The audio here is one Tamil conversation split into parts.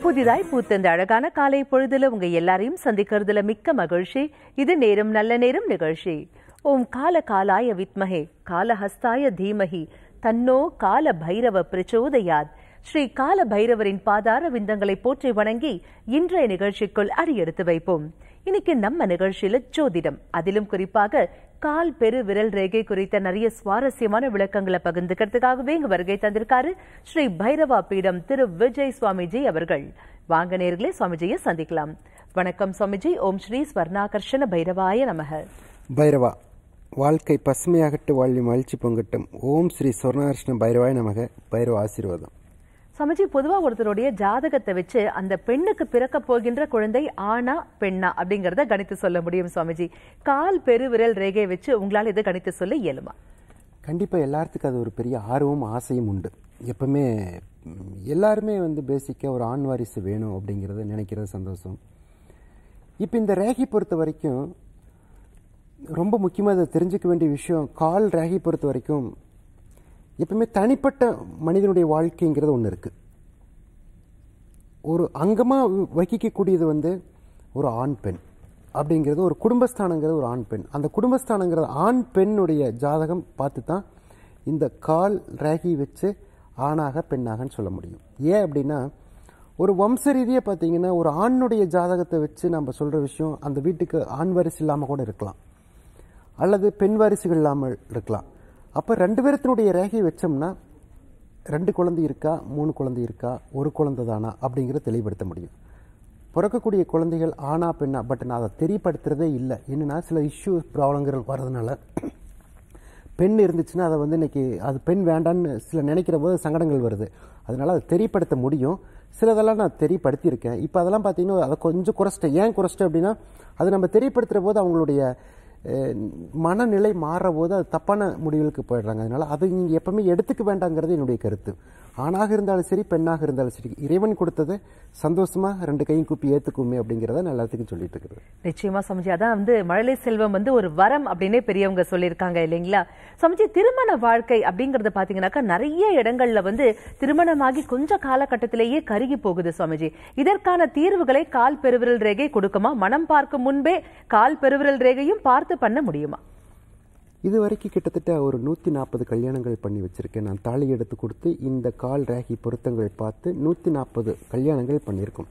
புதிதாய் பூத்த இந்த அழகான காலை பொழுதுல உங்க எல்லாரையும் சந்திக்கிறதுல மிக்க மகிழ்ச்சி இது நேரம் நல்ல நேரம் நிகழ்ச்சி ஓம் கால காலாய வித்மஹே காலஹஸ்தாய தீமஹி தன்னோ கால பைரவ பிரச்சோதயாத் ஸ்ரீ கால பைரவரின் பாதார விந்தங்களை போற்றி வணங்கி இன்றைய நிகழ்ச்சிக்குள் அடியெடுத்து வைப்போம் இன்னைக்கு நம்ம நிகழ்ச்சியில ஜோதிடம் அதிலும் குறிப்பாக கால் பெரு விரல் ரேகை குறித்த நிறைய சுவாரஸ்யமான விளக்கங்களை பகிர்ந்துக்கிறதுக்காகவே இங்க வருகை தந்திருக்காரு ஸ்ரீ பைரவா பீடம் திரு விஜய் சுவாமிஜி அவர்கள் வாங்க நேர்களே சுவாமிஜியை சந்திக்கலாம் வணக்கம் சுவாமிஜி ஓம் ஸ்ரீ ஸ்வர்ணாகர்ஷண பைரவாய நமக பைரவா வாழ்க்கை பசுமையாகட்டு வாழ்வி மகிழ்ச்சி பொங்கட்டும் ஓம் ஸ்ரீ சொர்ணாகிருஷ்ண பைரவாய நமக பைரவ ஆசீர்வாதம் சுவாமிஜி பொதுவா ஒருத்தருடைய ஜாதகத்தை வச்சு அந்த பெண்ணுக்கு பிறக்க போகின்ற குழந்தை ஆணா பெண்ணா அப்படிங்கறத கணித்து சொல்ல முடியும் சுவாமிஜி கால் பெரு விரல் ரேகை வச்சு உங்களால இதை கணித்து சொல்ல இயலுமா கண்டிப்பாக எல்லாத்துக்கும் அது ஒரு பெரிய ஆர்வமும் ஆசையும் உண்டு எப்பவுமே ம், எல்லாருமே வந்து பேசிக்காக ஒரு ஆண் வாரிசு வேணும் அப்படிங்கிறத நினைக்கிறது சந்தோஷம் இப்போ இந்த ரேகை பொறுத்த வரைக்கும் ரொம்ப முக்கியமாக அதை தெரிஞ்சுக்க வேண்டிய விஷயம் கால் ரேகை பொறுத்த வரைக்கும் எப்பவுமே தனிப்பட்ட மனிதனுடைய வாழ்க்கைங்கிறது ஒன்று இருக்குது ஒரு அங்கமாக வகிக்கக்கூடியது வந்து ஒரு ஆண் பெண் அப்படிங்கிறது ஒரு குடும்பஸ்தானங்கிறது ஒரு ஆண் பெண் அந்த குடும்பஸ்தானங்கிறது ஆண் பெண்ணுடைய ஜாதகம் பார்த்து தான் இந்த கால் ரேகி வச்சு ஆணாக பெண்ணாகன்னு சொல்ல முடியும் ஏன் அப்படின்னா ஒரு வம்ச ரீதியாக பார்த்தீங்கன்னா ஒரு ஆணுடைய ஜாதகத்தை வச்சு நம்ம சொல்கிற விஷயம் அந்த வீட்டுக்கு ஆண் வாரிசு இல்லாமல் கூட இருக்கலாம் அல்லது பெண் வாரிசுகள் இல்லாமல் இருக்கலாம் அப்போ ரெண்டு பேரத்தினுடைய ரேகையை வச்சோம்னா ரெண்டு குழந்தை இருக்கா மூணு குழந்தை இருக்கா ஒரு குழந்தை தானா அப்படிங்கிறத தெளிவுபடுத்த முடியும் பிறக்கக்கூடிய குழந்தைகள் ஆணா பெண்ணா பட் நான் அதை தெரியப்படுத்துறதே இல்லை என்னன்னா சில இஷ்யூ ப்ராப்ளங்கள் வர்றதுனால பெண் இருந்துச்சுன்னா அதை வந்து இன்னைக்கு அது பெண் வேண்டான்னு சில நினைக்கிற போது சங்கடங்கள் வருது அதனால அதை தெரியப்படுத்த முடியும் சிலதெல்லாம் நான் தெரியப்படுத்தியிருக்கேன் இப்போ அதெல்லாம் பார்த்தீங்கன்னா அதை கொஞ்சம் குறைச்சிட்டேன் ஏன் குறைச்சிட்டேன் அப்படின்னா அது நம்ம தெரியப்படுத்துகிற போது அவங்களுடைய அஹ், மனநிலை மாறுற போது அது தப்பான முடிவுகளுக்கு போயிடுறாங்க அதனால அதை நீங்கள் எப்பவுமே எடுத்துக்க வேண்டாங்கிறது என்னுடைய கருத்து ஆணாக இருந்தாலும் சரி பெண்ணாக இருந்தாலும் சரி இறைவன் கொடுத்தது சந்தோஷமா ரெண்டு கையும் கூப்பி ஏற்றுக்குமே அப்படிங்கிறத நான் எல்லாத்துக்கும் சொல்லிட்டு இருக்கிறது நிச்சயமா சமஜி அதான் வந்து மழலை செல்வம் வந்து ஒரு வரம் அப்படின்னே பெரியவங்க சொல்லியிருக்காங்க இல்லைங்களா சமஜி திருமண வாழ்க்கை அப்படிங்கறத பாத்தீங்கன்னாக்கா நிறைய இடங்கள்ல வந்து திருமணமாகி கொஞ்ச காலகட்டத்திலேயே கருகி போகுது சுவாமிஜி இதற்கான தீர்வுகளை கால் பெருவிரல் ரேகை கொடுக்குமா மனம் பார்க்கும் முன்பே கால் பெருவிரல் ரேகையும் பார்த்து பண்ண முடியுமா இது வரைக்கும் கிட்டத்தட்ட ஒரு நூற்றி நாற்பது கல்யாணங்கள் பண்ணி வச்சுருக்கேன் நான் தாலி எடுத்து கொடுத்து இந்த கால் ரேகி பொருத்தங்கள் பார்த்து நூற்றி நாற்பது கல்யாணங்கள் பண்ணியிருக்கோம்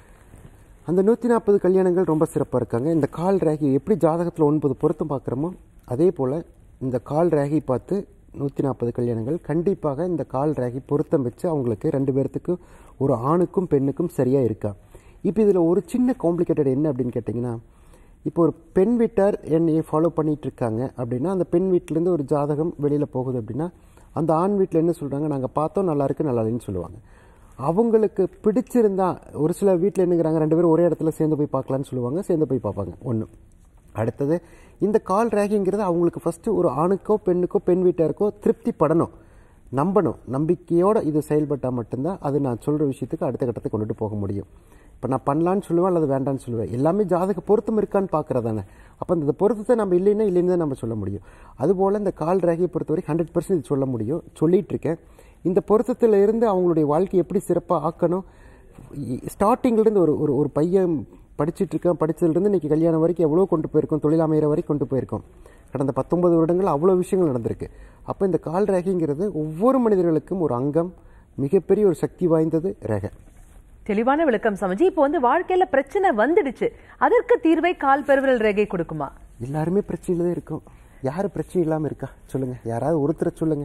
அந்த நூற்றி நாற்பது கல்யாணங்கள் ரொம்ப சிறப்பாக இருக்காங்க இந்த கால் ரேகி எப்படி ஜாதகத்தில் ஒன்பது பொருத்தம் பார்க்குறோமோ அதே போல் இந்த கால் ரேகை பார்த்து நூற்றி நாற்பது கல்யாணங்கள் கண்டிப்பாக இந்த கால் ரேகை பொருத்தம் வச்சு அவங்களுக்கு ரெண்டு பேர்த்துக்கும் ஒரு ஆணுக்கும் பெண்ணுக்கும் சரியாக இருக்கா இப்போ இதில் ஒரு சின்ன காம்ப்ளிகேட்டட் என்ன அப்படின்னு கேட்டிங்கன்னா இப்போ ஒரு பெண் வீட்டார் என்னையை ஃபாலோ பண்ணிட்டு இருக்காங்க அப்படின்னா அந்த பெண் வீட்டிலேருந்து ஒரு ஜாதகம் வெளியில் போகுது அப்படின்னா அந்த ஆண் வீட்டில் என்ன சொல்கிறாங்க நாங்கள் பார்த்தோம் நல்லா இருக்கு நல்லா இல்லைன்னு சொல்லுவாங்க அவங்களுக்கு பிடிச்சிருந்தா ஒரு சில வீட்டில் என்னங்கிறாங்க ரெண்டு பேரும் ஒரே இடத்துல சேர்ந்து போய் பார்க்கலான்னு சொல்லுவாங்க சேர்ந்து போய் பார்ப்பாங்க ஒன்று அடுத்தது இந்த கால் ரேகிங்கிறது அவங்களுக்கு ஃபஸ்ட்டு ஒரு ஆணுக்கோ பெண்ணுக்கோ பெண் வீட்டாருக்கோ திருப்தி படணும் நம்பணும் நம்பிக்கையோடு இது செயல்பட்டால் மட்டும்தான் அது நான் சொல்கிற விஷயத்துக்கு அடுத்த கட்டத்துக்கு கொண்டுட்டு போக முடியும் இப்போ நான் பண்ணலான்னு சொல்லுவேன் அல்லது வேண்டான்னு சொல்லுவேன் எல்லாமே ஜாதக பொருத்தம் இருக்கான்னு பார்க்குறதானே அப்போ இந்த பொருத்தத்தை நம்ம இல்லைன்னா இல்லைன்னு தான் நம்ம சொல்ல முடியும் அதுபோல் இந்த கால் ரேகையை பொறுத்த வரைக்கும் ஹண்ட்ரட் பர்சன்ட் சொல்ல முடியும் சொல்லிட்டு இருக்கேன் இந்த பொருத்தத்தில் இருந்து அவங்களுடைய வாழ்க்கை எப்படி சிறப்பாக ஆக்கணும் ஸ்டார்டிங்லேருந்து ஒரு ஒரு ஒரு பையன் படிச்சிட்டு இருக்கான் படிச்சதுலேருந்து இன்னைக்கு கல்யாணம் வரைக்கும் எவ்வளோ கொண்டு போயிருக்கோம் தொழில் அமைகிற வரைக்கும் கொண்டு போயிருக்கோம் கடந்த பத்தொன்பது வருடங்கள் அவ்வளோ விஷயங்கள் நடந்திருக்கு அப்போ இந்த கால் ரேகைங்கிறது ஒவ்வொரு மனிதர்களுக்கும் ஒரு அங்கம் மிகப்பெரிய ஒரு சக்தி வாய்ந்தது ரேகை தெளிவான விளக்கம் சமஜி இப்போ வந்து வாழ்க்கையில பிரச்சனை வந்துடுச்சு அதற்கு தீர்வை கால் பெருவிரல் ரேகை கொடுக்குமா எல்லாருமே பிரச்சனையில தான் இருக்கும் யார் பிரச்சனை இல்லாமல் இருக்கா சொல்லுங்க யாராவது ஒருத்தரை சொல்லுங்க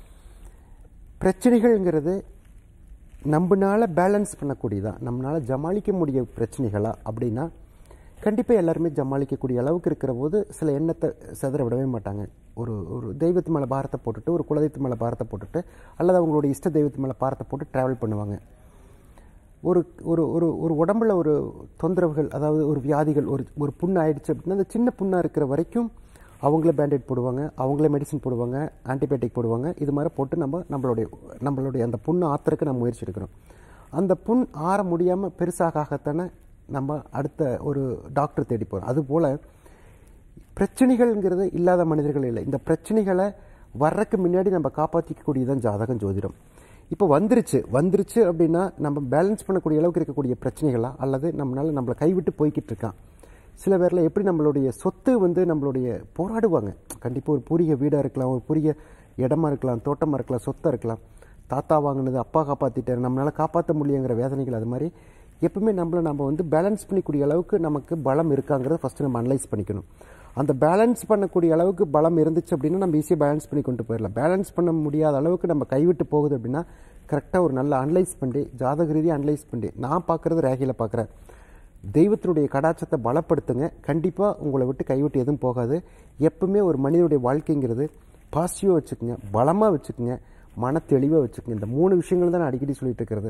பிரச்சனைகள்ங்கிறது நம்மனால பேலன்ஸ் பண்ணக்கூடியதா நம்மளால ஜமாளிக்க முடிய பிரச்சனைகளா அப்படின்னா கண்டிப்பாக எல்லாருமே ஜமாளிக்கக்கூடிய அளவுக்கு இருக்கிற போது சில எண்ணத்தை செதற விடவே மாட்டாங்க ஒரு ஒரு தெய்வத்து மேலே பாரத்தை போட்டுட்டு ஒரு குலதெய்வத்து மேலே பாரத்தை போட்டுட்டு அல்லது அவங்களுடைய இஷ்ட தெய்வத்து மேலே பாரத்தை போட்டு ட்ராவல் பண்ணுவாங்க ஒரு ஒரு ஒரு ஒரு உடம்புல ஒரு தொந்தரவுகள் அதாவது ஒரு வியாதிகள் ஒரு ஒரு புண்ணு ஆயிடுச்சு அப்படின்னா அந்த சின்ன புண்ணாக இருக்கிற வரைக்கும் அவங்களே பேண்டேட் போடுவாங்க அவங்களே மெடிசன் போடுவாங்க ஆன்டிபயோட்டிக் போடுவாங்க இது மாதிரி போட்டு நம்ம நம்மளுடைய நம்மளுடைய அந்த புண்ணு ஆத்துறதுக்கு நம்ம முயற்சி எடுக்கிறோம் அந்த புண் ஆற முடியாமல் பெருசாக ஆகத்தானே நம்ம அடுத்த ஒரு டாக்டர் தேடி போகிறோம் அதுபோல் பிரச்சனைகள்ங்கிறது இல்லாத மனிதர்கள் இல்லை இந்த பிரச்சனைகளை வர்றதுக்கு முன்னாடி நம்ம காப்பாற்றிக்கக்கூடியதான் ஜாதகம் ஜோதிடம் இப்போ வந்துருச்சு வந்துருச்சு அப்படின்னா நம்ம பேலன்ஸ் பண்ணக்கூடிய அளவுக்கு இருக்கக்கூடிய பிரச்சனைகளா அல்லது நம்மளால நம்மளை கைவிட்டு போய்கிட்டு இருக்கான் சில பேரில் எப்படி நம்மளுடைய சொத்து வந்து நம்மளுடைய போராடுவாங்க கண்டிப்பாக ஒரு பூரிய வீடாக இருக்கலாம் ஒரு பூரிய இடமா இருக்கலாம் தோட்டமாக இருக்கலாம் சொத்தாக இருக்கலாம் தாத்தா வாங்கினது அப்பா காப்பாற்றிட்டாரு நம்மளால் காப்பாற்ற முடியுங்கிற வேதனைகள் அது மாதிரி எப்பவுமே நம்மளை நம்ம வந்து பேலன்ஸ் பண்ணிக்கூடிய அளவுக்கு நமக்கு பலம் இருக்காங்கிறத ஃபஸ்ட்டு நம்ம அனலைஸ் பண்ணிக்கணும் அந்த பேலன்ஸ் பண்ணக்கூடிய அளவுக்கு பலம் இருந்துச்சு அப்படின்னா நம்ம ஈஸியாக பேலன்ஸ் பண்ணி கொண்டு போயிடலாம் பேலன்ஸ் பண்ண முடியாத அளவுக்கு நம்ம கைவிட்டு போகுது அப்படின்னா கரெக்டாக ஒரு நல்ல அனலைஸ் பண்ணி ஜாதக ரீதியாக அனலைஸ் பண்ணி நான் பார்க்குறது ரேகையில் பார்க்குறேன் தெய்வத்தினுடைய கடாச்சத்தை பலப்படுத்துங்க கண்டிப்பாக உங்களை விட்டு கைவிட்டு எதுவும் போகாது எப்பவுமே ஒரு மனிதனுடைய வாழ்க்கைங்கிறது பாசிட்டிவாக வச்சுக்கோங்க பலமாக வச்சுக்கோங்க மன தெளிவாக வச்சுக்கோங்க இந்த மூணு விஷயங்கள் தான் நான் அடிக்கடி சொல்லிட்டு இருக்கிறது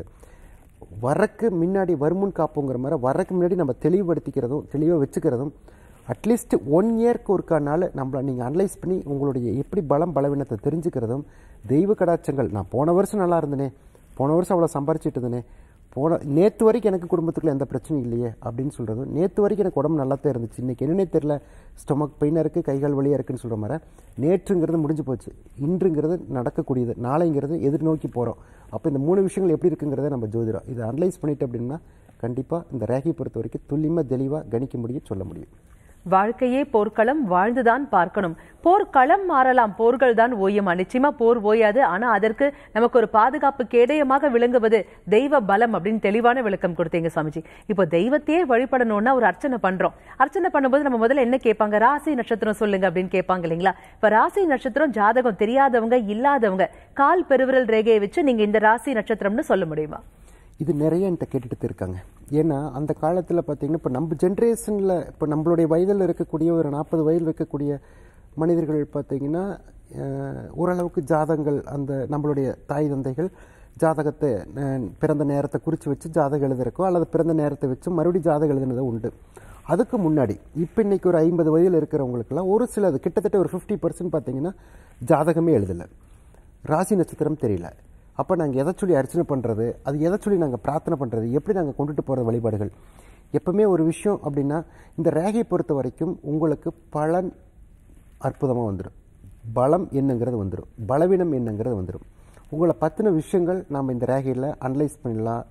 வரக்கு முன்னாடி வருமுன் காப்புங்கிற மாதிரி வரக்கு முன்னாடி நம்ம தெளிவுபடுத்திக்கிறதும் தெளிவாக வச்சுக்கிறதும் அட்லீஸ்ட் ஒன் இயர்க்கு ஒருக்கானால நம்மளை நீங்கள் அனலைஸ் பண்ணி உங்களுடைய எப்படி பலம் பலவீனத்தை தெரிஞ்சுக்கிறதும் தெய்வ கடாச்சங்கள் நான் போன வருஷம் நல்லா இருந்தேனே போன வருஷம் அவ்வளோ சம்பாரிச்சிட்டு இருந்தேனே போன நேற்று வரைக்கும் எனக்கு குடும்பத்துக்குள்ள எந்த பிரச்சனையும் இல்லையே அப்படின்னு சொல்கிறதும் நேற்று வரைக்கும் எனக்கு உடம்பு நல்லா தான் இருந்துச்சு இன்றைக்கி என்னன்னே தெரில ஸ்டொமக் பெயினாக இருக்குது கைகால் வலியாக இருக்குன்னு சொல்கிற மாதிரி நேற்றுங்கிறது முடிஞ்சு போச்சு இன்றுங்கிறது நடக்கக்கூடியது நாளைங்கிறது எதிர்நோக்கி போகிறோம் அப்போ இந்த மூணு விஷயங்கள் எப்படி இருக்குங்கிறத நம்ம ஜோதிடம் இதை அனலைஸ் பண்ணிட்டு அப்படின்னா கண்டிப்பாக இந்த ரேகை பொறுத்த வரைக்கும் துல்லியமாக தெளிவாக கணிக்க முடியும் சொல்ல முடியும் வாழ்க்கையே போர்க்களம் வாழ்ந்துதான் பார்க்கணும் போர்க்களம் மாறலாம் போர்கள் தான் ஓயுமா நிச்சயமா போர் ஓயாது ஆனா அதற்கு நமக்கு ஒரு பாதுகாப்பு கேடயமாக விளங்குவது தெய்வ பலம் அப்படின்னு தெளிவான விளக்கம் கொடுத்தீங்க சுவாமிஜி இப்போ தெய்வத்தையே வழிபடணும்னா ஒரு அர்ச்சனை பண்றோம் அர்ச்சனை பண்ணும்போது நம்ம முதல்ல என்ன கேட்பாங்க ராசி நட்சத்திரம் சொல்லுங்க அப்படின்னு கேட்பாங்க இல்லைங்களா இப்ப ராசி நட்சத்திரம் ஜாதகம் தெரியாதவங்க இல்லாதவங்க கால் பெருவிரல் ரேகையை வச்சு நீங்க இந்த ராசி நட்சத்திரம்னு சொல்ல முடியுமா இது நிறைய என்கிட்ட கேட்டுட்டு இருக்காங்க ஏன்னா அந்த காலத்தில் பார்த்தீங்கன்னா இப்போ நம்ம ஜென்ரேஷனில் இப்போ நம்மளுடைய வயதில் இருக்கக்கூடிய ஒரு நாற்பது வயதில் இருக்கக்கூடிய மனிதர்கள் பார்த்தீங்கன்னா அஹ், ஓரளவுக்கு ஜாதகங்கள் அந்த நம்மளுடைய தாய் தந்தைகள் ஜாதகத்தை அஹ், பிறந்த நேரத்தை குறித்து வச்சு ஜாதகம் எழுதுறக்கோ அல்லது பிறந்த நேரத்தை வச்சு மறுபடியும் ஜாதகம் எழுதுனதோ உண்டு அதுக்கு முன்னாடி இப்போ இன்னைக்கு ஒரு ஐம்பது வயதில் இருக்கிறவங்களுக்கெல்லாம் ஒரு சிலது கிட்டத்தட்ட ஒரு ஃபிஃப்டி பர்சன்ட் பார்த்தீங்கன்னா ஜாதகமே எழுதலை ராசி நட்சத்திரம் தெரியல அப்போ நாங்கள் எதை சொல்லி அர்ச்சனை பண்ணுறது அது எதை சொல்லி நாங்கள் பிரார்த்தனை பண்ணுறது எப்படி நாங்கள் கொண்டுட்டு போகிற வழிபாடுகள் எப்பவுமே ஒரு விஷயம் அப்படின்னா இந்த ரேகையை பொறுத்த வரைக்கும் உங்களுக்கு பலன் அற்புதமாக வந்துடும் பலம் என்னங்கிறது வந்துடும் பலவீனம் என்னங்கிறது வந்துடும் உங்களை பற்றின விஷயங்கள் நாம் இந்த ரேகையில் அனலைஸ் பண்ணிடலாம்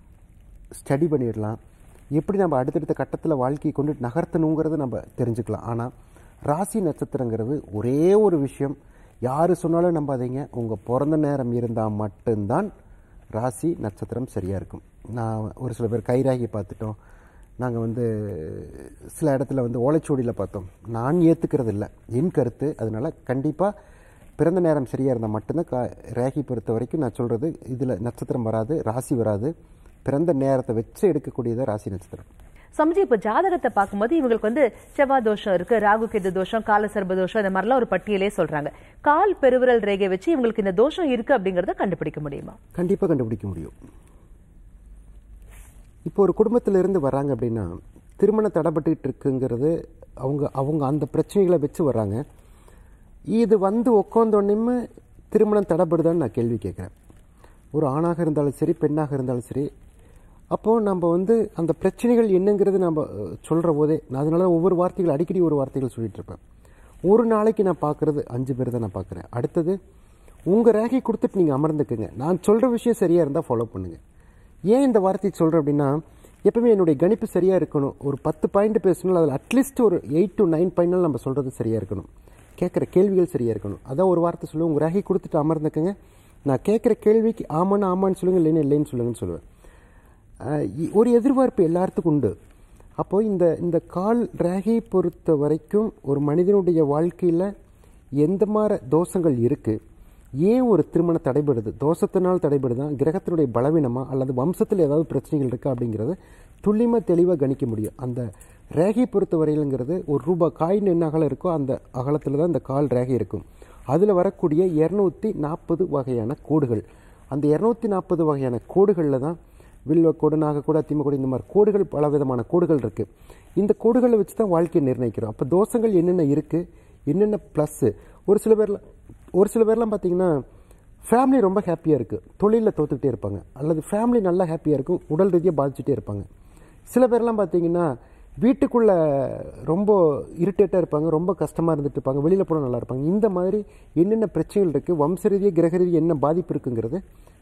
ஸ்டடி பண்ணிடலாம் எப்படி நம்ம அடுத்தடுத்த கட்டத்தில் வாழ்க்கையை கொண்டு நகர்த்தணுங்கிறத நம்ம தெரிஞ்சுக்கலாம் ஆனால் ராசி நட்சத்திரங்கிறது ஒரே ஒரு விஷயம் யார் சொன்னாலும் நம்பாதீங்க உங்கள் பிறந்த நேரம் இருந்தால் மட்டும்தான் ராசி நட்சத்திரம் சரியாக இருக்கும் நான் ஒரு சில பேர் கைராகி பார்த்துட்டோம் நாங்கள் வந்து சில இடத்துல வந்து ஓலைச்சுவடியில் பார்த்தோம் நான் ஏற்றுக்கிறது இல்லை என் கருத்து அதனால கண்டிப்பாக பிறந்த நேரம் சரியாக இருந்தால் மட்டும்தான் கா ரேகி பொறுத்த வரைக்கும் நான் சொல்கிறது இதில் நட்சத்திரம் வராது ராசி வராது பிறந்த நேரத்தை வச்சு எடுக்கக்கூடியது ராசி நட்சத்திரம் சமஜி இப்ப ஜாதகத்தை பார்க்கும்போது இவங்களுக்கு வந்து செவ்வாய் தோஷம் இருக்கு ராகு கேது தோஷம் காலசர்ப தோஷம் இந்த மாதிரிலாம் ஒரு பட்டியலே சொல்றாங்க கால் பெருவிரல் ரேகை வச்சு இவங்களுக்கு இந்த தோஷம் இருக்கு அப்படிங்கறத கண்டுபிடிக்க முடியுமா கண்டிப்பாக கண்டுபிடிக்க முடியும் இப்போ ஒரு குடும்பத்துல இருந்து வராங்க அப்படின்னா திருமணம் தடைப்பட்டுக்கிட்டு இருக்குங்கிறது அவங்க அவங்க அந்த பிரச்சனைகளை வச்சு வர்றாங்க இது வந்து உட்காந்தோடனே திருமணம் தடைப்படுதான்னு நான் கேள்வி கேட்குறேன் ஒரு ஆணாக இருந்தாலும் சரி பெண்ணாக இருந்தாலும் சரி அப்போது நம்ம வந்து அந்த பிரச்சனைகள் என்னங்கிறது நம்ம அஹ், சொல்ற போதே நான் அதனால தான் ஒவ்வொரு வார்த்தைகள் அடிக்கடி ஒரு வார்த்தைகள் சொல்லிட்டு இருப்பேன் ஒரு நாளைக்கு நான் பார்க்குறது அஞ்சு பேர் தான் நான் பார்க்குறேன் அடுத்தது உங்கள் ரேகை கொடுத்துட்டு நீங்கள் அமர்ந்துக்குங்க நான் சொல்கிற விஷயம் சரியாக இருந்தால் ஃபாலோ பண்ணுங்கள் ஏன் இந்த வார்த்தையை சொல்கிறேன் அப்படின்னா எப்பவுமே என்னுடைய கணிப்பு சரியாக இருக்கணும் ஒரு பத்து பாயிண்ட் பேசணும் அதில் அட்லீஸ்ட் ஒரு எயிட் டு நைன் பாயிண்ட் நம்ம சொல்கிறது சரியாக இருக்கணும் கேட்குற கேள்விகள் சரியாக இருக்கணும் அதான் ஒரு வார்த்தை சொல்லுவேன் உங்கள் ரேகை கொடுத்துட்டு அமர்ந்துக்குங்க நான் கேட்குற கேள்விக்கு ஆமான்னு ஆமான்னு சொல்லுங்கள் இல்லைன்னு இல்லைன்னு சொல்லுங்கன்னு சொல்லுவேன் ஆஹ் இ- ஒரு எதிர்பார்ப்பு எல்லாத்துக்கும் உண்டு அப்போ இந்த இந்த கால் ரேகையை பொறுத்த வரைக்கும் ஒரு மனிதனுடைய வாழ்க்கையில் எந்த மாதிரி தோஷங்கள் இருக்குது ஏன் ஒரு திருமணம் தடைபடுது தோஷத்தினால் தடைபடுதா கிரகத்தினுடைய பலவீனமா அல்லது வம்சத்தில் ஏதாவது பிரச்சனைகள் இருக்கா அப்படிங்கிறது துல்லியமாக தெளிவாக கணிக்க முடியும் அந்த ரேகை பொறுத்த வரையிலுங்கிறது ஒரு ரூபாய் காயின் என்ன அகலம் இருக்கோ அந்த அகலத்தில் தான் இந்த கால் ரேகை இருக்கும் அதில் வரக்கூடிய இரநூத்தி நாற்பது வகையான கோடுகள் அந்த இரநூத்தி நாற்பது வகையான கோடுகளில் தான் வில்வ கோடு நாகக்கோடு அத்திமக்கோடு இந்த மாதிரி கோடுகள் பல விதமான கோடுகள் இருக்குது இந்த கோடுகளை வச்சு தான் வாழ்க்கையை நிர்ணயிக்கிறோம் அப்போ தோஷங்கள் என்னென்ன இருக்குது என்னென்ன ப்ளஸ்ஸு ஒரு சில பேர்ல ஒரு சில பேர்லாம் பார்த்தீங்கன்னா ஃபேமிலி ரொம்ப ஹாப்பியாக இருக்குது தொழிலில் தோத்துக்கிட்டே இருப்பாங்க அல்லது ஃபேமிலி நல்லா ஹாப்பியாக இருக்கும் உடல் ரீதியாக பாதிச்சுட்டே இருப்பாங்க சில பேர்லாம் பார்த்தீங்கன்னா வீட்டுக்குள்ள ரொம்ப இரிட்டேட்டாக இருப்பாங்க ரொம்ப கஷ்டமாக இருந்துட்டு இருப்பாங்க வெளியில் போனால் நல்லா இருப்பாங்க இந்த மாதிரி என்னென்ன பிரச்சனைகள் இருக்குது வம்ச ரீதியாக கிரக ரீதியாக என்ன பாதிப்பு இருக்குங்கிறது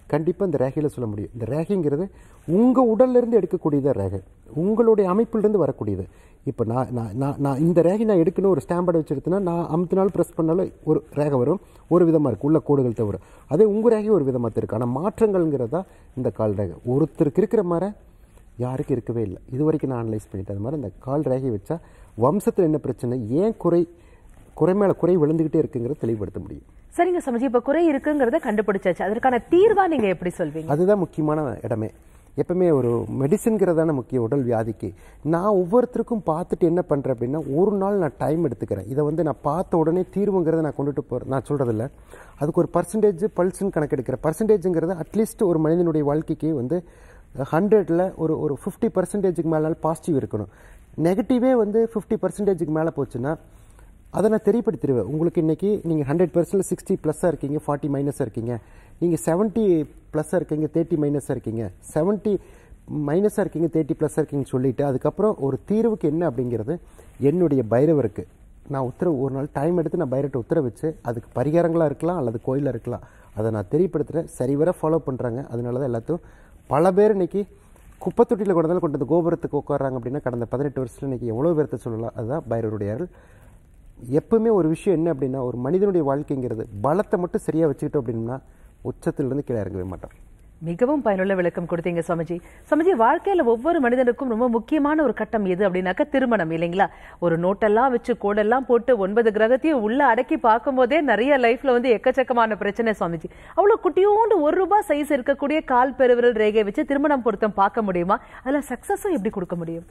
கண்டிப்பாக இந்த ரேகையில் சொல்ல முடியும் இந்த ரேகைங்கிறது உங்கள் உடல்லேருந்து எடுக்கக்கூடியது ரேகை உங்களுடைய அமைப்பிலிருந்து வரக்கூடியது இப்போ நான் நான் நான் நான் இந்த ரேகை நான் எடுக்கணும் ஒரு ஸ்டாம்பர்ட் வச்சு எடுத்தேன்னா நான் அமுத்தினாலும் ப்ரெஸ் பண்ணாலும் ஒரு ரேகை வரும் ஒரு விதமாக இருக்குது உள்ள கோடுகள் தவிர அதே உங்கள் ரேகை ஒரு விதமாக இருக்குது ஆனால் மாற்றங்கள்ங்கிறது தான் இந்த கால் ரேகை ஒருத்தருக்கு இருக்கிற மாதிரி யாருக்கும் இருக்கவே இல்லை இது வரைக்கும் நான் அனலைஸ் பண்ணிட்டேன் அது மாதிரி இந்த கால் ரேகை வச்சா வம்சத்தில் என்ன பிரச்சனை ஏன் குறை குறை மேலே குறை விழுந்துக்கிட்டே இருக்குங்கிறத தெளிவுபடுத்த முடியும் சரிங்க சமஜி இப்ப குறை இருக்குங்கிறத கண்டுபிடிச்சாச்சு அதற்கான தீர்வா நீங்க எப்படி சொல்வீங்க அதுதான் முக்கியமான இடமே எப்பவுமே ஒரு மெடிசன்கிறதான முக்கிய உடல் வியாதிக்கு நான் ஒவ்வொருத்தருக்கும் பார்த்துட்டு என்ன பண்ணுறேன் அப்படின்னா ஒரு நாள் நான் டைம் எடுத்துக்கிறேன் இதை வந்து நான் பார்த்த உடனே தீர்வுங்கிறத நான் கொண்டுட்டு போகிறேன் நான் சொல்கிறதில்ல அதுக்கு ஒரு பர்சன்டேஜ் பல்ஸ்ன்னு கணக்கெடுக்கிறேன் பர்சன்டேஜுங்கிறது அட்லீஸ்ட் ஒரு மனிதனுடைய வாழ்க்கைக்கு வந்து ஹண்ட்ரடில் ஒரு ஒரு ஃபிஃப்டி பர்சன்டேஜுக்கு மேலே பாசிட்டிவ் இருக்கணும் நெகட்டிவே வந்து ஃபிஃப்டி பர்சன்டேஜுக்கு மேலே போச்சுன்னா அதை நான் தெரியப்படுத்திடுவேன் உங்களுக்கு இன்னைக்கு நீங்கள் ஹண்ட்ரட் பர்சன்ட் சிக்ஸ்டி ப்ளஸ்ஸாக இருக்கீங்க ஃபார்ட்டி மைனஸாக இருக்கீங்க நீங்கள் செவன்ட்டி ப்ளஸ்ஸாக இருக்கீங்க தேர்ட்டி மைனஸாக இருக்கீங்க செவன்ட்டி மைனஸாக இருக்கீங்க தேர்ட்டி ப்ளஸ்ஸாக இருக்கீங்கன்னு சொல்லிட்டு அதுக்கப்புறம் ஒரு தீர்வுக்கு என்ன அப்படிங்கிறது என்னுடைய பைரவருக்கு நான் உத்தரவு ஒரு நாள் டைம் எடுத்து நான் பைரட்டை உத்தரவு வச்சு அதுக்கு பரிகாரங்களாக இருக்கலாம் அல்லது கோயிலாக இருக்கலாம் அதை நான் தெரியப்படுத்துகிறேன் சரிவர ஃபாலோ பண்ணுறாங்க அதனால தான் எல்லாத்தையும் பல பேர் இன்னைக்கு குப்பை தொட்டியில் கொண்டு வந்து கொண்டு வந்து கோபுரத்துக்கு உட்காராங்க அப்படின்னா கடந்த பதினெட்டு வருஷத்துல இன்னைக்கு எவ்வளோ பேர்த்த சொல்லலாம் அதுதான் பைரவருடைய அருள் எப்பவுமே ஒரு விஷயம் என்ன அப்படின்னா ஒரு மனிதனுடைய வாழ்க்கைங்கிறது பலத்தை மட்டும் சரியா வச்சுக்கிட்டோம் அப்படின்னா உச்சத்திலிருந்து கீழே இறங்கவே மாட்டோம் மிகவும் பயனுள்ள விளக்கம் கொடுத்தீங்க சுவாமிஜி சுவாமிஜி வாழ்க்கையில ஒவ்வொரு மனிதனுக்கும் ரொம்ப முக்கியமான ஒரு கட்டம் எது அப்படின்னாக்கா திருமணம் இல்லைங்களா ஒரு நோட்டெல்லாம் வச்சு கோடெல்லாம் போட்டு ஒன்பது கிரகத்தையும் உள்ள அடக்கி பார்க்கும்போதே நிறைய லைஃப்ல வந்து எக்கச்சக்கமான பிரச்சனை சுவாமிஜி அவ்வளவு குட்டியோண்டு ஒரு ரூபாய் சைஸ் இருக்கக்கூடிய கால் பெருவிரல் ரேகை வச்சு திருமணம் பொருத்தம் பார்க்க முடியுமா அதுல சக்சஸும் எப்படி கொடுக்க முடியும்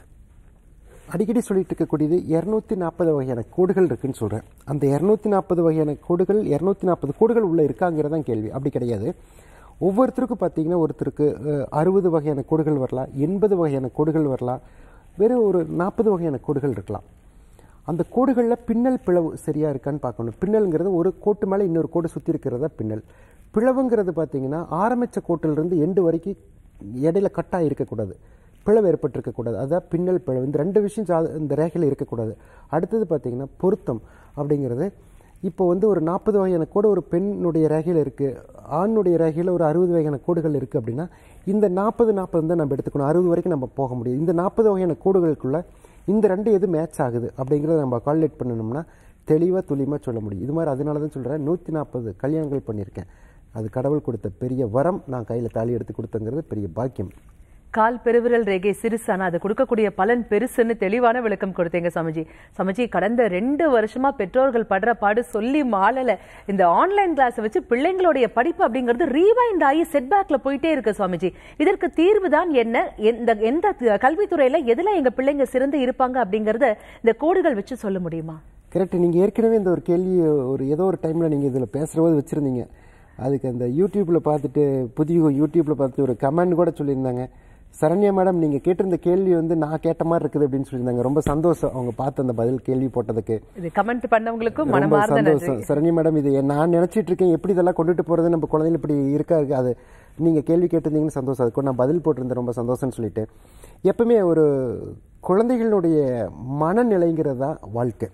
அடிக்கடி சொல்லிட்டு இருக்கக்கூடியது இரநூத்தி நாற்பது வகையான கோடுகள் இருக்குன்னு சொல்றேன் அந்த இரநூத்தி நாற்பது வகையான கோடுகள் இரநூத்தி நாற்பது கோடுகள் உள்ள இருக்காங்கிறதான் கேள்வி அப்படி கிடையாது ஒவ்வொருத்தருக்கும் பார்த்தீங்கன்னா ஒருத்தருக்கு அறுபது வகையான கோடுகள் வரலாம் எண்பது வகையான கோடுகள் வரலாம் வெறும் ஒரு நாற்பது வகையான கோடுகள் இருக்கலாம் அந்த கோடுகளில் பின்னல் பிளவு சரியா இருக்கான்னு பார்க்கணும் பின்னல்ங்கிறது ஒரு கோட்டு மேலே இன்னொரு கோடு சுற்றி இருக்கிறதா பின்னல் பிளவுங்கிறது பார்த்தீங்கன்னா ஆரம்பித்த கோட்டிலிருந்து எண்டு வரைக்கும் இடையில கட்டாக இருக்கக்கூடாது பிளவு ஏற்பட்டிருக்கக்கூடாது அதான் பின்னல் பிளவு இந்த ரெண்டு விஷயம் ஜா- இந்த ரேகையில் இருக்கக்கூடாது அடுத்தது பார்த்தீங்கன்னா பொருத்தம் அப்படிங்கிறது இப்போ வந்து ஒரு நாற்பது வகையான கோடு ஒரு பெண்ணுடைய ரேகையில் இருக்குது ஆணுடைய ரேகையில் ஒரு அறுபது வகையான கோடுகள் இருக்குது அப்படின்னா இந்த நாற்பது நாற்பது தான் நம்ம எடுத்துக்கணும் அறுபது வரைக்கும் நம்ம போக முடியும் இந்த நாற்பது வகையான கோடுகளுக்குள்ள இந்த ரெண்டு எது மேட்ச் ஆகுது அப்படிங்கிறத நம்ம கால்குலேட் பண்ணணும்னா தெளிவாக துல்லியமாக சொல்ல முடியும் இது மாதிரி அதனால தான் சொல்கிறேன் நூற்றி நாற்பது கல்யாணங்கள் பண்ணியிருக்கேன் அது கடவுள் கொடுத்த பெரிய வரம் நான் கையில் தாலி எடுத்து கொடுத்தங்கிறது பெரிய பாக்கியம் கால் பெருவிரல் ரேகை சிறுசானா அது கொடுக்கக்கூடிய பலன் பெருசுன்னு தெளிவான விளக்கம் கொடுத்தீங்க சமஜி சமஜி கடந்த ரெண்டு வருஷமா பெற்றோர்கள் படுற பாடு சொல்லி மாளல இந்த ஆன்லைன் கிளாஸ் வச்சு பிள்ளைங்களுடைய படிப்பு அப்படிங்கிறது ரீவைண்ட் ஆகி செட்பேக்ல போயிட்டே இருக்கு சுவாமிஜி இதற்கு தீர்வு தான் என்ன எந்த எந்த கல்வித்துறையில எதுல எங்க பிள்ளைங்க சிறந்து இருப்பாங்க அப்படிங்கறத இந்த கோடுகள் வச்சு சொல்ல முடியுமா கரெக்ட் நீங்கள் ஏற்கனவே இந்த ஒரு கேள்வி ஒரு ஏதோ ஒரு டைமில் நீங்கள் இதில் பேசுகிறபோது வச்சுருந்தீங்க அதுக்கு அந்த யூடியூப்பில் பார்த்துட்டு புதிய யூடியூப்பில் பார்த்துட்டு ஒரு கமெண்ட் கூட சொல்லியிருந்தாங்க சரண்யா மேடம் நீங்கள் கேட்டிருந்த கேள்வி வந்து நான் கேட்ட மாதிரி இருக்குது அப்படின்னு சொல்லியிருந்தாங்க ரொம்ப சந்தோஷம் அவங்க பார்த்து அந்த பதில் கேள்வி போட்டதுக்கு இது கமெண்ட் பண்ணவங்களுக்கும் ரொம்ப மனமார்ந்த நன்றி சந்தோஷம் சரண்யா மேடம் இது நான் நினைச்சிட்டு இருக்கேன் எப்படி இதெல்லாம் கொண்டுட்டு போறது நம்ம குழந்தைகள் இப்படி இருக்கா இருக்கு அது நீங்க கேள்வி கேட்டிருந்தீங்கன்னு சந்தோஷம் அதுக்கு நான் பதில் போட்டிருந்தேன் ரொம்ப சந்தோஷம்னு சொல்லிட்டு எப்பவுமே ஒரு குழந்தைகளுடைய மனநிலைங்கிறது தான் வாழ்க்கை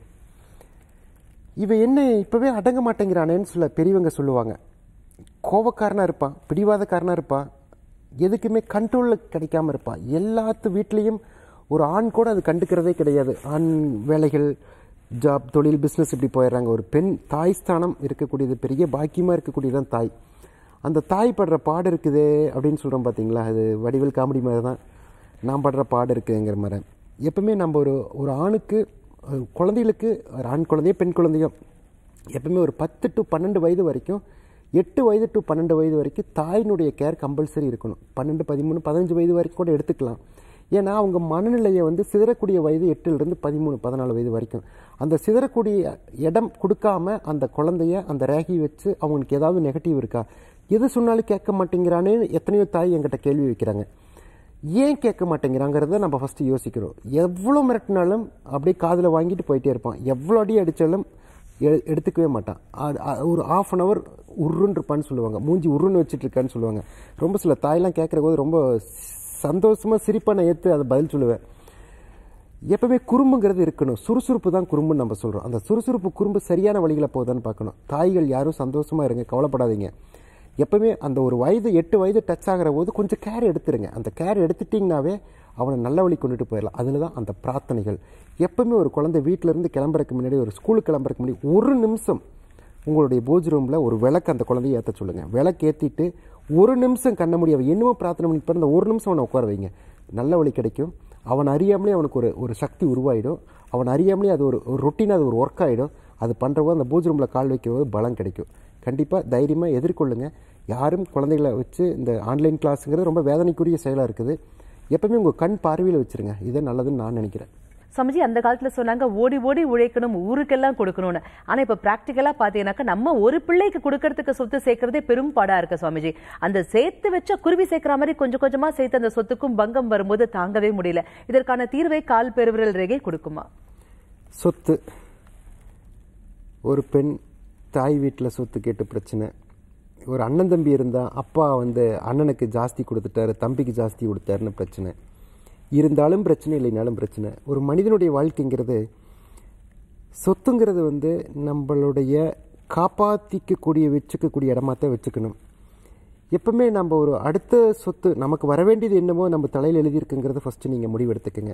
இவ என்ன இப்பவே அடங்க மாட்டேங்கிறானேன்னு சொல்ல பெரியவங்க சொல்லுவாங்க கோபக்காரனா இருப்பான் பிடிவாதக்காரனா இருப்பான் எதுக்குமே கண்ட்ரோலில் கிடைக்காம இருப்பான் எல்லாத்து வீட்லேயும் ஒரு ஆண் கூட அது கண்டுக்கிறதே கிடையாது ஆண் வேலைகள் ஜாப் தொழில் பிஸ்னஸ் இப்படி போயிடுறாங்க ஒரு பெண் தாய் ஸ்தானம் இருக்கக்கூடியது பெரிய பாக்கியமாக இருக்கக்கூடியதுதான் தாய் அந்த தாய் படுற பாடு இருக்குதே அப்படின்னு சொல்கிறோம் பார்த்தீங்களா அது வடிவேல் காமெடி மாதிரி தான் நான் படுற பாடு இருக்குங்கிற மாதிரி எப்பவுமே நம்ம ஒரு ஒரு ஆணுக்கு ஒரு குழந்தைகளுக்கு ஒரு ஆண் குழந்தையோ பெண் குழந்தையோ எப்பவுமே ஒரு பத்து டு பன்னெண்டு வயது வரைக்கும் எட்டு வயது டு பன்னெண்டு வயது வரைக்கும் தாயினுடைய கேர் கம்பல்சரி இருக்கணும் பன்னெண்டு பதிமூணு பதினஞ்சு வயது வரைக்கும் கூட எடுத்துக்கலாம் ஏன்னா அவங்க மனநிலையை வந்து சிதறக்கூடிய வயது எட்டுலேருந்து பதிமூணு பதினாலு வயது வரைக்கும் அந்த சிதறக்கூடிய இடம் கொடுக்காம அந்த குழந்தைய அந்த ரேகி வச்சு அவங்களுக்கு ஏதாவது நெகட்டிவ் இருக்கா எது சொன்னாலும் கேட்க மாட்டேங்கிறானே எத்தனையோ தாய் என்கிட்ட கேள்வி வைக்கிறாங்க ஏன் கேட்க மாட்டேங்கிறாங்கிறத நம்ம ஃபஸ்ட்டு யோசிக்கிறோம் எவ்வளோ மிரட்டினாலும் அப்படியே காதில் வாங்கிட்டு போயிட்டே இருப்பான் எவ்வளோ அடி அடித்தாலும் எ- எடுத்துக்கவே மாட்டான் அது- அ- ஒரு ஆஃப் அன் ஹவர் உருன்னு இருப்பான்னு சொல்லுவாங்க மூஞ்சி உருன்னு வச்சுட்டு இருக்கான்னு சொல்லுவாங்க ரொம்ப சில தாயெல்லாம் கேட்குற போது ரொம்ப சந்தோஷமா சிரிப்பா நான் ஏற்று அதை பதில் சொல்லுவேன் எப்பவுமே குறும்புங்கிறது இருக்கணும் சுறுசுறுப்பு தான் குறும்புன்னு நம்ம சொல்றோம் அந்த சுறுசுறுப்பு குறும்பு சரியான வழிகளை போகுதான்னு பார்க்கணும் தாய்கள் யாரும் சந்தோஷமா இருங்க கவலைப்படாதீங்க எப்பவுமே அந்த ஒரு வயது எட்டு வயது டச் ஆகிற போது கொஞ்சம் கேர் எடுத்துருங்க அந்த கேர் எடுத்துட்டிங்கனாவே அவனை நல்ல வழி கொண்டுட்டு போயிடலாம் அதில் தான் அந்த பிரார்த்தனைகள் எப்பவுமே ஒரு குழந்தை வீட்டில இருந்து கிளம்புறதுக்கு முன்னாடி ஒரு ஸ்கூலுக்கு கிளம்புறதுக்கு முன்னாடி ஒரு நிமிஷம் உங்களுடைய பூஜ் ரூமில் ஒரு விளக்கு அந்த குழந்தைய ஏற்ற சொல்லுங்கள் விளக்கு ஏற்றிட்டு ஒரு நிமிஷம் கண்ண முடியாது என்னமோ பிரார்த்தனை பண்ணி பாரு, அந்த ஒரு நிமிஷம் அவனை உட்கார வைங்க நல்ல வழி கிடைக்கும் அவன் அறியாமலே அவனுக்கு ஒரு ஒரு சக்தி உருவாயிடும் அவன் அறியாமலே அது ஒரு ஒரு ரொட்டீனாக அது ஒரு ஒர்க் ஆகிடும் அது பண்ணுறப்போ அந்த பூஜ் ரூமில் கால் வைக்கும்போது பலம் கிடைக்கும் கண்டிப்பாக தைரியமாக எதிர்கொள்ளுங்க யாரும் குழந்தைகளை வச்சு இந்த ஆன்லைன் கிளாஸுங்கிறது ரொம்ப வேதனைக்குரிய செயலாக இருக்குது எப்பவுமே உங்கள் கண் பார்வையில் வச்சுருங்க இது நல்லதுன்னு நான் நினைக்கிறேன் சமஜி அந்த காலத்துல சொன்னாங்க ஓடி ஓடி உழைக்கணும் ஊருக்கெல்லாம் கொடுக்கணும்னு ஆனா இப்ப பிராக்டிக்கலா பாத்தீங்கன்னாக்கா நம்ம ஒரு பிள்ளைக்கு கொடுக்கறதுக்கு சொத்து சேர்க்கறதே பெரும் பாடா இருக்கு சுவாமிஜி அந்த சேர்த்து வச்ச குருவி சேர்க்கிற மாதிரி கொஞ்சம் கொஞ்சமா சேர்த்து அந்த சொத்துக்கும் பங்கம் வரும்போது தாங்கவே முடியல இதற்கான தீர்வை கால் பெருவிரல் ரேகை கொடுக்குமா சொத்து ஒரு பெண் தாய் வீட்டில் சொத்து கேட்டு பிரச்சனை ஒரு அண்ணன் தம்பி இருந்தால் அப்பா வந்து அண்ணனுக்கு ஜாஸ்தி கொடுத்துட்டாரு தம்பிக்கு ஜாஸ்தி கொடுத்தாருன்னு பிரச்சனை இருந்தாலும் பிரச்சனை இல்லைனாலும் பிரச்சனை ஒரு மனிதனுடைய வாழ்க்கைங்கிறது சொத்துங்கிறது வந்து நம்மளுடைய காப்பாற்றிக்கக்கூடிய வச்சுக்கக்கூடிய இடமா தான் வச்சுக்கணும் எப்பவுமே நம்ம ஒரு அடுத்த சொத்து நமக்கு வர வேண்டியது என்னமோ நம்ம தலையில் எழுதியிருக்குங்கிறத ஃபஸ்ட்டு நீங்கள் முடிவெடுத்துக்கங்க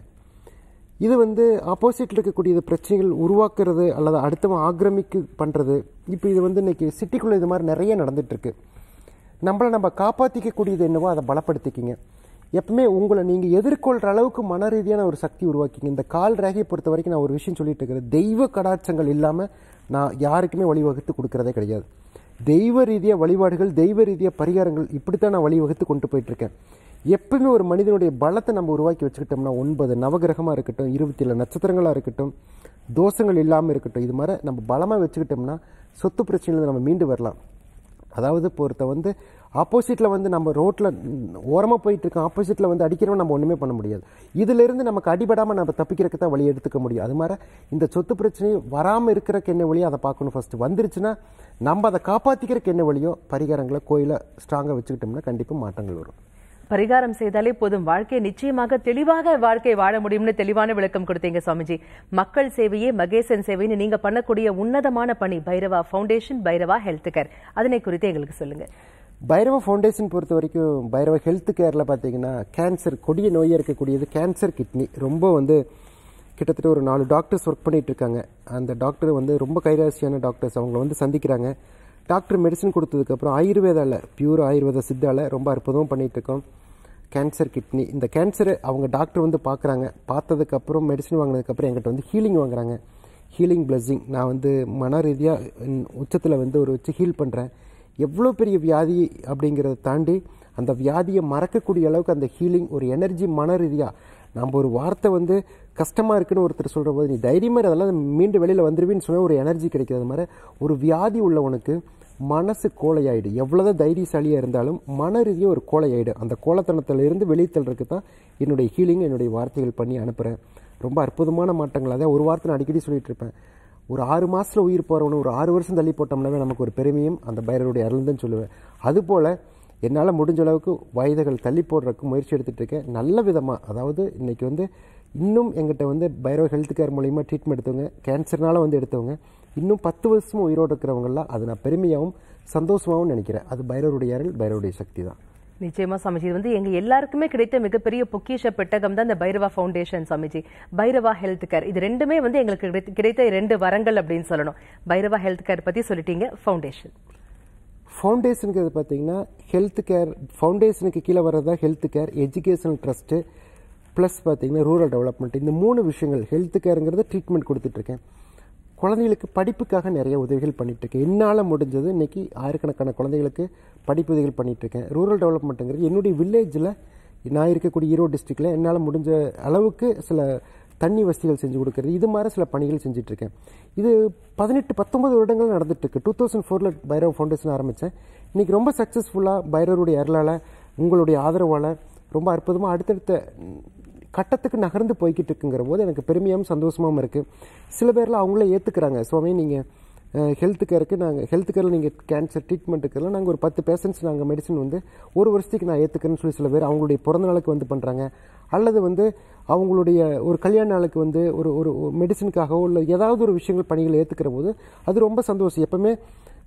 இது வந்து ஆப்போசிட்டில் இருக்கக்கூடிய பிரச்சனைகள் உருவாக்குறது அல்லது அடுத்தவன் ஆக்கிரமிக்கு பண்ணுறது இப்போ இது வந்து இன்னைக்கு சிட்டிக்குள்ளே இது மாதிரி நிறைய நடந்துட்டு இருக்கு நம்மளை நம்ம காப்பாற்றிக்கக்கூடியது என்னவோ அதை பலப்படுத்திக்கிங்க எப்பவுமே உங்களை நீங்கள் எதிர்கொள்கிற அளவுக்கு மன ரீதியான ஒரு சக்தி உருவாக்கிங்க இந்த கால் ரேகையை பொறுத்த வரைக்கும் நான் ஒரு விஷயம் சொல்லிட்டு இருக்கிறேன் தெய்வ கடாட்சங்கள் இல்லாமல் நான் யாருக்குமே வழிவகுத்து கொடுக்கறதே கிடையாது தெய்வ ரீதியாக வழிபாடுகள் தெய்வ ரீதியாக பரிகாரங்கள் இப்படித்தான் நான் வழிவகுத்து கொண்டு போயிட்டு இருக்கேன் எப்பவுமே ஒரு மனிதனுடைய பலத்தை நம்ம உருவாக்கி வச்சுக்கிட்டோம்னா ஒன்பது நவகிரகமாக இருக்கட்டும் இருபத்தி ஏழு நட்சத்திரங்களாக இருக்கட்டும் தோஷங்கள் இல்லாமல் இருக்கட்டும் இது மாதிரி நம்ம பலமாக வச்சுக்கிட்டோம்னா சொத்து பிரச்சனையில நம்ம மீண்டு வரலாம் அதாவது இப்போ ஒருத்த வந்து ஆப்போசிட்டில் வந்து நம்ம ரோட்டில் ஓரமாக போயிட்டு இருக்கோம் ஆப்போசிட்டில் வந்து அடிக்கிறவன் நம்ம ஒன்றுமே பண்ண முடியாது இதிலிருந்து நமக்கு அடிபடாமல் நம்ம தப்பிக்கிறதுக்கு தான் வழி எடுத்துக்க முடியும் அது மாதிரி இந்த சொத்து பிரச்சனை வராமல் இருக்கிறக்கு என்ன வழியோ அதை பார்க்கணும் ஃபர்ஸ்ட் வந்துருச்சுன்னா நம்ம அதை காப்பாற்றிக்கிறதுக்கு என்ன வழியோ பரிகாரங்களை கோயிலை ஸ்ட்ராங்காக வச்சுக்கிட்டோம்னா கண்டிப்பாக மாற்றங்கள் வரும் பரிகாரம் செய்தாலே போதும் வாழ்க்கையை நிச்சயமாக தெளிவாக வாழ்க்கை வாழ முடியும்னு தெளிவான விளக்கம் கொடுத்தீங்க சுவாமிஜி மக்கள் சேவையே மகேசன் சேவைன்னு நீங்க பண்ணக்கூடிய உன்னதமான பணி Bhairava foundation Bhairava health care அதனை குறித்து எங்களுக்கு சொல்லுங்க பைரவ ஃபவுண்டேஷன் பொறுத்த வரைக்கும் பைரவ ஹெல்த் கேரில் பார்த்தீங்கன்னா கேன்சர் கொடிய நோயாக இருக்கக்கூடியது கேன்சர் கிட்னி ரொம்ப வந்து கிட்டத்தட்ட ஒரு நாலு டாக்டர்ஸ் ஒர்க் பண்ணிட்டு இருக்காங்க அந்த டாக்டர் வந்து ரொம்ப கைராசியான டாக்டர்ஸ் அவங்கள வந்து சந்திக்கிறாங்க டாக்டர் மெடிசன் கொடுத்ததுக்கப்புறம் ஆயுர்வேதாவில் பியூர் ஆயுர்வேத சித்தால ரொம்ப அற்புதமாக பண்ணிட்டு இருக்கோம் கேன்சர் கிட்னி இந்த கேன்சரை அவங்க டாக்டர் வந்து பார்க்குறாங்க பார்த்ததுக்கப்புறம் மெடிசன் வாங்கினதுக்கப்புறம் என்கிட்ட வந்து ஹீலிங் வாங்குறாங்க ஹீலிங் பிளஸ்ஸிங் நான் வந்து மன ரீதியாக உச்சத்தில் வந்து ஒரு வச்சு ஹீல் பண்ணுறேன் எவ்வளோ பெரிய வியாதி அப்படிங்கிறத தாண்டி அந்த வியாதியை மறக்கக்கூடிய அளவுக்கு அந்த ஹீலிங் ஒரு எனர்ஜி மன ரீதியாக நம்ம ஒரு வார்த்தை வந்து கஷ்டமாக இருக்குன்னு ஒருத்தர் சொல்கிற போது நீ தைரியமாக அதெல்லாம் மீண்டு வெளியில் வந்துருவின்னு சொன்னால் ஒரு எனர்ஜி கிடைக்கிறது மாதிரி ஒரு வியாதி உள்ளவனுக்கு மனசு கோழையாயிடு எவ்வளோதான் தைரியசாலியாக இருந்தாலும் மன ரீதியாக ஒரு கோழையாயிடு அந்த கோலத்தனத்துல இருந்து வெளியே தள்ளுறதுக்கு தான் என்னுடைய ஹீலிங் என்னுடைய வார்த்தைகள் பண்ணி அனுப்புகிறேன் ரொம்ப அற்புதமான மாற்றங்கள் அதான் ஒரு வார்த்தை நான் அடிக்கடி சொல்லிட்டு இருப்பேன் ஒரு ஆறு மாசத்துல உயிர் போறவனு ஒரு ஆறு வருஷம் தள்ளி போட்டோம்னாவே நமக்கு ஒரு பெருமையும் அந்த பைரவருடைய அருள்தான் சொல்லுவேன் அதுபோல என்னால் முடிஞ்ச அளவுக்கு வயதுகள் தள்ளி போடுறதுக்கு முயற்சி எடுத்துட்டு இருக்கேன் நல்ல விதமாக அதாவது இன்னைக்கு வந்து இன்னும் எங்கிட்ட வந்து பைரவ ஹெல்த் கேர் மூலயமா ட்ரீட்மெண்ட் எடுத்தவங்க கேன்சர்னால வந்து எடுத்தவங்க இன்னும் பத்து வருஷமும் உயிரோடு இருக்கிறவங்களாம் அது நான் பெருமையாகவும் சந்தோஷமாகவும் நினைக்கிறேன் அது பைரவருடைய அருள் பைரவருடைய சக்தி தான் நிச்சயமா சுவாமிஜி இது வந்து எங்க எல்லாருக்குமே கிடைத்த மிகப்பெரிய பொக்கிஷ பெட்டகம் தான் இந்த Bhairava foundation Swamiji Bhairava health care இது ரெண்டுமே வந்து எங்களுக்கு கிடைத்த- கிடைத்த ரெண்டு வரங்கள் அப்படின்னு சொல்லணும் பைரவா ஹெல்த் கேர் பத்தி சொல்லிட்டீங்க ஃபவுண்டேஷன் ஃபவுண்டேஷனுங்கிறது பார்த்தீங்கன்னா ஹெல்த் கேர் ஃபவுண்டேஷனுக்கு கீழே வர்றதா health care educational trust plus பார்த்தீங்கன்னா ரூரல் டெவலப்மெண்ட் இந்த மூணு விஷயங்கள் ஹெல்த் கேருங்கிறது ட்ரீட்மெண்ட் கொடுத்துட்ருக்கேன் குழந்தைகளுக்கு படிப்புக்காக நிறைய உதவிகள் பண்ணிட்டு இருக்கேன் என்னால் முடிஞ்சது இன்னைக்கு ஆயிரக்கணக்கான குழந்தைகளுக்கு படிப்பு உதவிகள் பண்ணிட்டு இருக்கேன் ரூரல் டெவலப்மெண்ட்டுங்கிறது என்னுடைய வில்லேஜில் நான் இருக்கக்கூடிய ஈரோடு டிஸ்ட்ரிக்டில் என்னால் முடிஞ்ச அளவுக்கு சில தண்ணி வசதிகள் செஞ்சு கொடுக்கறது இது மாதிரி சில பணிகள் செஞ்சுட்டு இருக்கேன் இது பதினெட்டு பத்தொன்பது வருடங்கள் நடந்துட்டு இருக்கு டூ தௌசண்ட் ஃபோரில் பைரவ் ஃபவுண்டேஷன் ஆரம்பித்தேன் இன்னைக்கு ரொம்ப சக்ஸஸ்ஃபுல்லாக பைரவருடைய அருளால் உங்களுடைய ஆதரவால் ரொம்ப அற்புதமாக அடுத்தடுத்த ம், கட்டத்துக்கு நகர்ந்து போய்கிட்டு இருக்குங்கிற போது எனக்கு பெருமையாகவும் சந்தோஷமாகவும் இருக்குது சில பேர்லாம் அவங்களே ஏற்றுக்கிறாங்க சுவாமி நீங்கள் ஹெல்த் கேருக்கு நாங்கள் ஹெல்த் கேரில் நீங்கள் கேன்சர் ட்ரீட்மெண்ட்டுக்கெல்லாம் நாங்கள் ஒரு பத்து பேஷண்ட்ஸ் நாங்கள் மெடிசன் வந்து ஒரு வருஷத்துக்கு நான் ஏற்றுக்கிறேன்னு சொல்லி சில பேர் அவங்களுடைய பிறந்த நாளுக்கு வந்து பண்ணுறாங்க அல்லது வந்து அவங்களுடைய ஒரு கல்யாண நாளுக்கு வந்து ஒரு ஒரு மெடிசனுக்காகவோ இல்லை ஏதாவது ஒரு விஷயங்கள் பணிகளை ஏற்றுக்கிற போது அது ரொம்ப சந்தோஷம் எப்பவுமே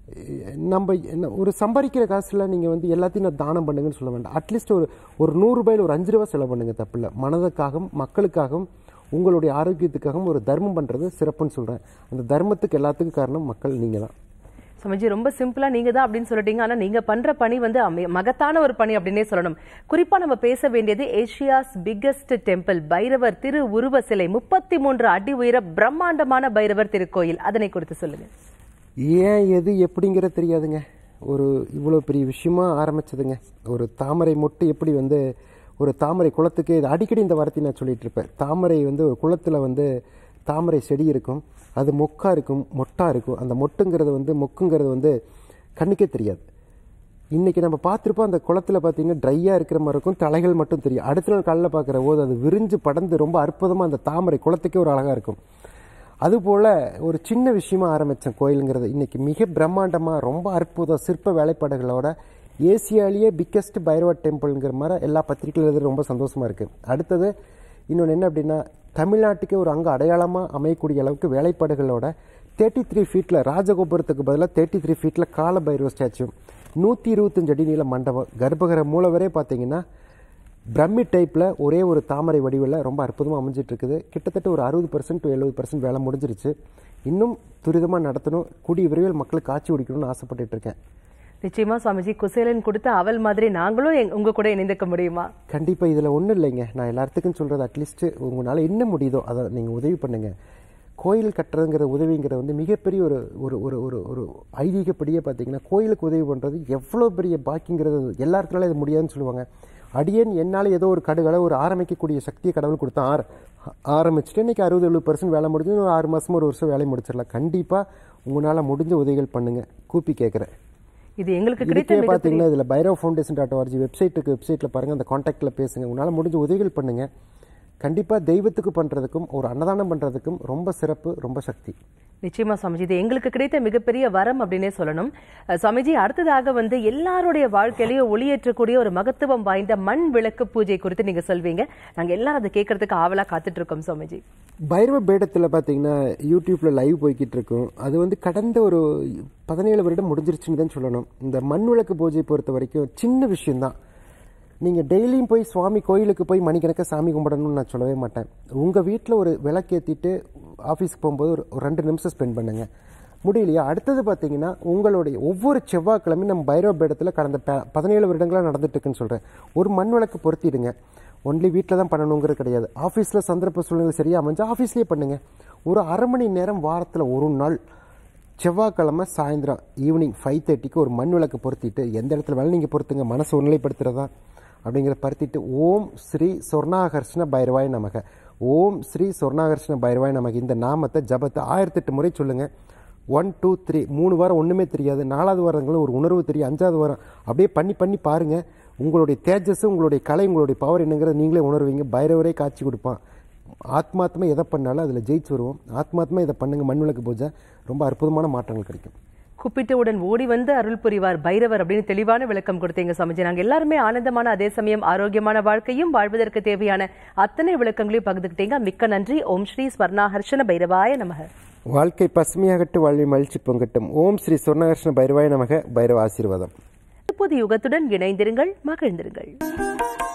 நம்ம என்ன- ஒரு சம்பாதிக்கிற காசில் நீங்கள் வந்து எல்லாத்தையும் நான் தானம் பண்ணுங்கன்னு சொல்ல வேண்டாம் அட்லீஸ்ட் ஒரு ஒரு நூறு ரூபாயில் ஒரு அஞ்சு ரூபா செலவு பண்ணுங்க தப்பில்லை மனதுக்காகவும் மக்களுக்காகவும் உங்களுடைய ஆரோக்கியத்துக்காகவும் ஒரு தர்மம் பண்ணுறது சிறப்புன்னு சொல்கிறேன் அந்த தர்மத்துக்கு எல்லாத்துக்கும் காரணம் மக்கள் நீங்கள் தான் சுவாமிஜி ரொம்ப சிம்பிளா நீங்க தான் அப்படின்னு சொல்லிட்டீங்க ஆனா நீங்க பண்ற பணி வந்து அமை- மகத்தான ஒரு பணி அப்படின்னே சொல்லணும் குறிப்பா நம்ம பேச வேண்டியது ஏசியாஸ் பிக்கெஸ்ட் டெம்பிள் பைரவர் திரு உருவ சிலை முப்பத்தி மூன்று அடி உயர பிரம்மாண்டமான பைரவர் திருக்கோயில் அதனை குறித்து சொல்லுங்க ஏன் எது எப்படிங்கிறது தெரியாதுங்க ஒரு இவ்வளோ பெரிய விஷயமா ஆரம்பிச்சதுங்க ஒரு தாமரை மொட்டு எப்படி வந்து ஒரு தாமரை குளத்துக்கு இது அடிக்கடி இந்த வார்த்தை நான் சொல்லிட்டு இருப்பேன் தாமரை வந்து ஒரு குளத்தில் வந்து தாமரை செடி இருக்கும் அது மொக்கா இருக்கும் மொட்டா இருக்கும் அந்த மொட்டுங்கிறது வந்து மொக்குங்கிறது வந்து கண்ணுக்கே தெரியாது இன்னைக்கு நம்ம பார்த்துருப்போம் அந்த குளத்துல பார்த்தீங்கன்னா ட்ரையாக இருக்கிற மாதிரி இருக்கும் தலைகள் மட்டும் தெரியும் அடுத்த நாள் காலையில் பார்க்குற போது அது விரிஞ்சு படர்ந்து ரொம்ப அற்புதமாக அந்த தாமரை குளத்துக்கே ஒரு அழகாக இருக்கும் அதுபோல் ஒரு சின்ன விஷயமா ஆரம்பித்தேன் கோயிலுங்கிறது இன்னைக்கு மிக பிரம்மாண்டமாக ரொம்ப அற்புத சிற்ப வேலைப்பாடுகளோட ஏசியாலேயே பிக்கெஸ்ட் பைரவ டெம்பிள்ங்கிற மாதிரி எல்லா பத்திரிகைகள் எழுதுறது ரொம்ப சந்தோஷமா இருக்கு அடுத்தது இன்னொன்று என்ன அப்படின்னா தமிழ்நாட்டுக்கே ஒரு அங்கே அடையாளமாக அமையக்கூடிய அளவுக்கு வேலைப்பாடுகளோட தேர்ட்டி த்ரீ ஃபீட்டில் ராஜகோபுரத்துக்கு பதிலாக தேர்ட்டி த்ரீ ஃபீட்டில் கால பைரவ ஸ்டாச்சு நூற்றி இருபத்தஞ்சு அடி நீள மண்டபம் கர்ப்பகிர மூலவரே பார்த்தீங்கன்னா பிரம்மி டைப்பில் ஒரே ஒரு தாமரை வடிவில் ரொம்ப அற்புதமாக அமைஞ்சிட்டு இருக்குது கிட்டத்தட்ட ஒரு அறுபது பர்சன்ட் டு எழுபது பர்சன்ட் வேலை முடிஞ்சிருச்சு இன்னும் துரிதமாக நடத்தணும் கூடிய விரைவில் மக்களுக்கு காட்சி குடிக்கணும்னு ஆசைப்பட்டுட்டு இருக்கேன் நிச்சயமா சுவாமிஜி குசேலன் கொடுத்த அவல் மாதிரி நாங்களும் எங்க- உங்க கூட இணைந்துக்க முடியுமா கண்டிப்பாக இதில் ஒன்றும் இல்லைங்க நான் எல்லாத்துக்கும் சொல்கிறது அட்லீஸ்ட் உங்களால் என்ன முடியுதோ அதை நீங்கள் உதவி பண்ணுங்க கோயில் கட்டுறதுங்கிற உதவிங்கிற வந்து மிகப்பெரிய ஒரு ஒரு ஒரு ஒரு ஒரு ஐதீகப்படியே பார்த்தீங்கன்னா கோயிலுக்கு உதவி பண்ணுறது எவ்வளோ பெரிய பாக்கிங்கிறது எல்லாருக்குனாலும் இது முடியாதுன்னு சொல்லுவாங்க அடியேன் என்னால் ஏதோ ஒரு கடுகளை ஒரு ஆரம்பிக்கக்கூடிய சக்தியை கடவுள் கொடுத்தா ஆர ஆரம்பிச்சுட்டு இன்னைக்கு அறுபது எழுபது பர்சன்ட் வேலை முடிஞ்சு இன்னும் ஒரு ஆறு மாதம் ஒரு வருஷம் வேலை முடிச்சிடலாம் கண்டிப்பாக உங்களால் முடிஞ்ச உதவிகள் பண்ணுங்க கூப்பி கேட்குறேன் இது எங்களுக்கு கிடைத்த இதுக்கே மிகப்பெரிய பார்த்தீங்கன்னா இதில் பைரவ் ஃபவுண்டேஷன் டாட் ஆர்ஜி வெப்சைட்டுக்கு வெப்சைட்டில் பாருங்கள் அந்த காண்டாக்டில் பேசுங்க உங்களால் முடிஞ்ச உதவிகள் பண்ணுங்க கண்டிப்பாக தெய்வத்துக்கு பண்ணுறதுக்கும் ஒரு அன்னதானம் பண்ணுறதுக்கும் ரொம்ப சிறப்பு ரொம்ப சக்தி நிச்சயமா சுவாமிஜி இது எங்களுக்கு கிடைத்த மிகப்பெரிய வரம் அப்படின்னே சொல்லணும் அஹ், சுவாமிஜி அடுத்ததாக வந்து எல்லாருடைய வாழ்க்கையிலயும் ஒளியேற்றக்கூடிய ஒரு மகத்துவம் வாய்ந்த மண் விளக்கு பூஜை குறித்து நீங்க சொல்வீங்க நாங்க எல்லாரும் அதை கேட்கறதுக்கு ஆவலா காத்துட்டு இருக்கோம் சுவாமிஜி பைரவ பேடத்தில் பார்த்தீங்கன்னா யூடியூப்பில் லைவ் போய்கிட்டு இருக்கும் அது வந்து கடந்த ஒரு பதினேழு வருடம் முடிஞ்சிருச்சுன்னு தான் சொல்லணும் இந்த மண் விளக்கு பூஜை பொறுத்த வரைக்கும் சின்ன விஷயம்தான் நீங்கள் டெய்லியும் போய் சுவாமி கோயிலுக்கு போய் மணிக்கணக்காக சாமி கும்பிடணும்னு நான் சொல்லவே மாட்டேன் உங்கள் வீட்டில் ஒரு விளக்கேற்றிட்டு ஆஃபீஸ்க்கு போகும்போது ஒரு ஒரு ரெண்டு நிமிஷம் ஸ்பெண்ட் பண்ணுங்க முடியலையா அடுத்தது பார்த்தீங்கன்னா உங்களுடைய ஒவ்வொரு செவ்வாய்க்கிழமையும் நம்ம பைரவ பேடத்தில் கடந்த ப- பதினேழு வருடங்களாக நடந்துட்டு இருக்குன்னு சொல்கிறேன் ஒரு மண் விளக்கு பொருத்திடுங்க ஒன்லி வீட்டில் தான் பண்ணணுங்கிறது கிடையாது ஆஃபீஸில் சந்தர்ப்ப சூழ்நிலை சரியாக அமைஞ்சா ஆஃபீஸ்லேயே பண்ணுங்க ஒரு அரை மணி நேரம் வாரத்தில் ஒரு நாள் செவ்வாய்க்கிழமை சாயந்தரம் ஈவினிங் ஃபைவ் தேர்ட்டிக்கு ஒரு மண் விளக்கு பொருத்திட்டு எந்த இடத்துல வேலை நீங்கள் பொறுத்துங்க மனசு ஒருநிலைப்படுத்துறதா அப்படிங்கிறத பருத்திட்டு ஓம் ஸ்ரீ சொர்ணாகர்ஷ்ண பைரவாய் நமக ஓம் ஸ்ரீ சொர்ணாகர்ஷ்ண பைரவாய் நமக இந்த நாமத்தை ஜபத்தை ஆயிரத்தெட்டு முறை சொல்லுங்க ஒன் டூ த்ரீ மூணு வாரம் ஒன்றுமே தெரியாது நாலாவது வாரங்களும் ஒரு உணர்வு தெரியும் அஞ்சாவது வாரம் அப்படியே பண்ணி பண்ணி பாருங்க உங்களுடைய தேஜஸ் உங்களுடைய கலை உங்களுடைய பவர் என்னங்கிறத நீங்களே உணர்வீங்க பைரவரே காட்சி கொடுப்பான் ஆத்மாத்மா எதை பண்ணாலும் அதில் ஜெயிச்சு வருவோம் ஆத்மாத்மா இதை பண்ணுங்க மண் விளக்கு பூஜை ரொம்ப அற்புதமான மாற்றங்கள் கிடைக்கும் கூப்பிட்டவுடன் ஓடி வந்து அருள் புரிவார் பைரவர் அப்படின்னு தெளிவான விளக்கம் கொடுத்தீங்க சுவாமிஜி நாங்க எல்லாருமே ஆனந்தமான அதே சமயம் ஆரோக்கியமான வாழ்க்கையும் வாழ்வதற்கு தேவையான அத்தனை விளக்கங்களையும் பகிர்ந்துக்கிட்டீங்க மிக்க நன்றி ஓம் ஸ்ரீ ஸ்வர்ணா ஹர்ஷன பைரவாய நமக வாழ்க்கை பசுமையாகட்டும் வாழ்வை மகிழ்ச்சி பொங்கட்டும் ஓம் ஸ்ரீ சொர்ணகிருஷ்ண பைரவாய நமக பைரவ ஆசீர்வாதம் புது யுகத்துடன் இணைந்திருங்கள் மகிழ்ந்திருங்கள்